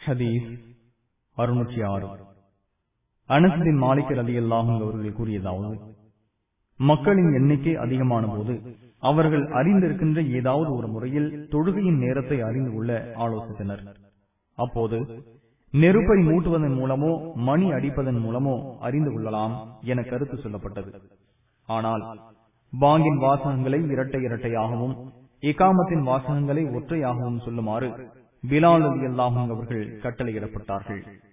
ஹதீஸ் அறுநூற்றி ஆறு அனசின் மாலிக் அலி அல்லாஹும் அவர்கள் கூறியதாவது மக்களின் எண்ணிக்கை அதிகமான போது அவர்கள் அறிந்திருக்கின்ற ஏதாவது ஒரு முறையில் தொழுகையின் நேரத்தை அறிந்து கொள்ள ஆலோசித்தனர் அப்போது நெருப்பை மூட்டுவதன் மூலமோ மணி அடிப்பதன் மூலமோ அறிந்து கொள்ளலாம் என கருத்து சொல்லப்பட்டது ஆனால் பாங்கின் வாசகங்களை இரட்டை இரட்டையாகவும் இக்காமத்தின் வாசகங்களை ஒற்றையாகவும் சொல்லுமாறு பிலால் அலி அல்லாஹும் அவர்கள் கட்டளையிடப்பட்டார்கள்